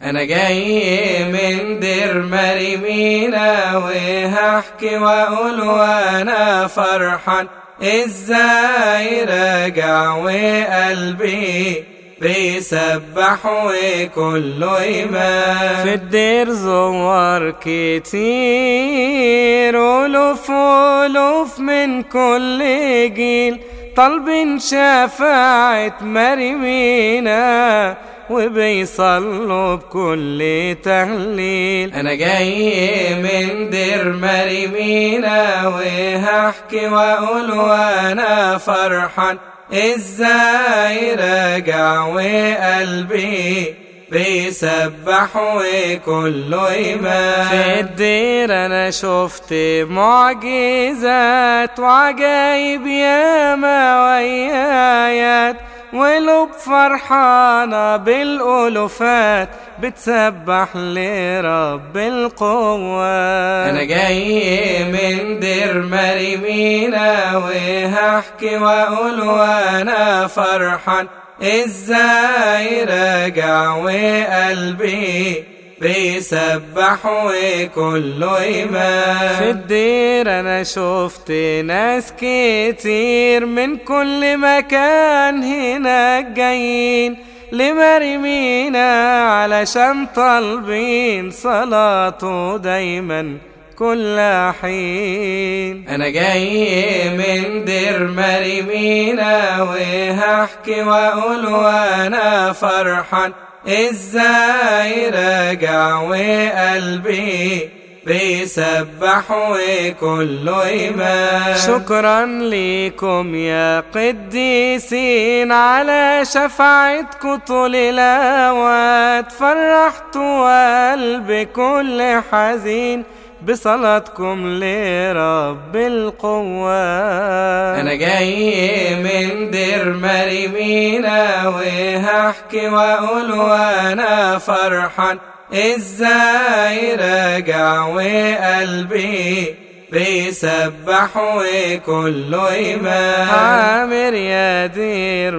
أنا جاي من دير مريمينا وهحكي وأقول وأنا فرحان إزاي راجع وقلبي بيسبح وكله إيمان في الدير زوار كتير ألوف ألوف من كل جيل طالبين شفاعة مريمينا وبيصلوا بكل تهليل أنا جاي من دير مريمينا وهحكي وأقول وأنا فرحان إزاي راجع وقلبي بيسبح وكله إيمان في الدير أنا شفت معجزات وعجايب ياما ويايات ولب فرحانة بالألوفات بتسبح لرب القوات أنا جاي من دير مريمينا وهحكي وأقول وأنا فرحان إزاي راجع وقلبي بيسبح وكله إيمان في الدير أنا شفت ناس كتير من كل مكان هناك جايين لمرمينا علشان طالبين صلاته دايما كل حين أنا جاي من دير مريمينا وهحكي وأقول وأنا فرحان إزاي راجع وقلبي بيسبح وكله إيمان شكرا لكم يا قديسين على شفاعتكم طول الأوقات فرحتوا قلب كل حزين بصلاتكم لرب القوات أنا جاي من دير مريمينا وهحكي وأقول وأنا فرحان إزاي راجع وقلبي بيسبح وكله إيمان عامر يا دير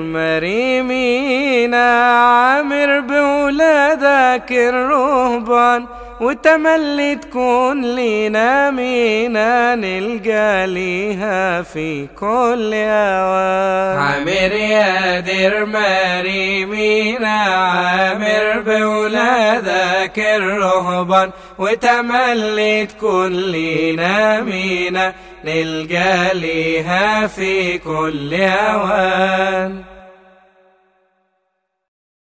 مريمينا عامر بولادك الرهبان وتملي تكون لينا مينا نلقى ليها في كل اوان عامر يا دير مريمينا عامر بولادك الرهبان وتملي تكون لينا مينا نلقى ليها في كل اوان